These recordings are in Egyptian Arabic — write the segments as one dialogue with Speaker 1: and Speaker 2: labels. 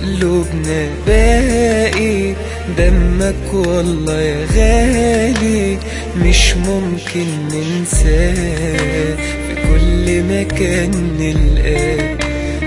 Speaker 1: قلوبنا باقي دمك والله يا غالي مش ممكن ننساه في كل مكان نلقاه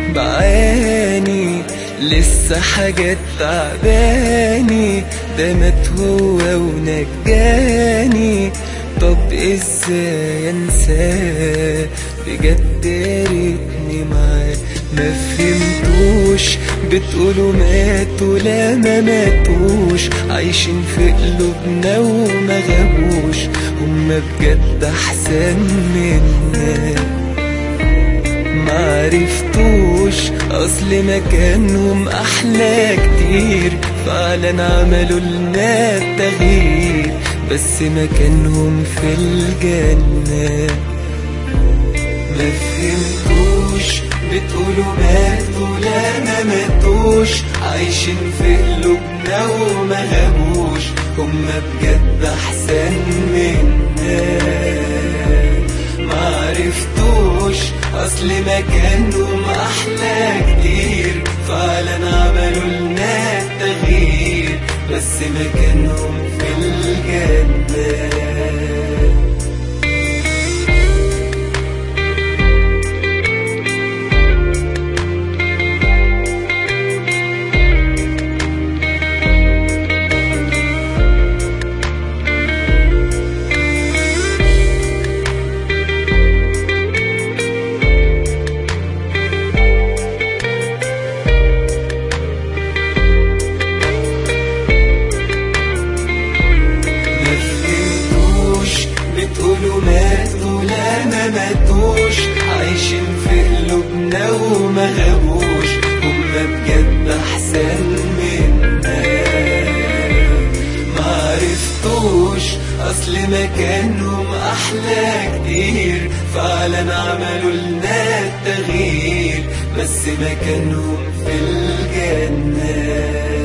Speaker 1: بعاني لسه حاجات تعباني ده مات هو ونجاني طب ازاي انساه بجد يا ريتني معاه ما فهمتوش بتقولوا ماتوا لا ما ماتوش عايشين في قلوبنا وما غابوش هما بجد احسن منا معرفتوش اصل مكانهم احلى كتير فعلا عملوا لنا التغيير بس مكانهم في الجنة ما فهمتوش بتقولوا ماتوا لا ما ماتوش عايشين في قلوبنا وما غابوش هما بجد احسن منا معرفتوش اصل مكانهم احلى كتير فعلا عملوا لنا التغيير بس مكانهم في الجنة ما فهمتوش بتقولوا ماتوا لا ما ماتوش عايشين في قلوبنا وما غابوش هما بجد احسن منا معرفتوش اصل مكانهم احلى كتير فعلا عملوا لنا التغيير بس مكانهم في الجنه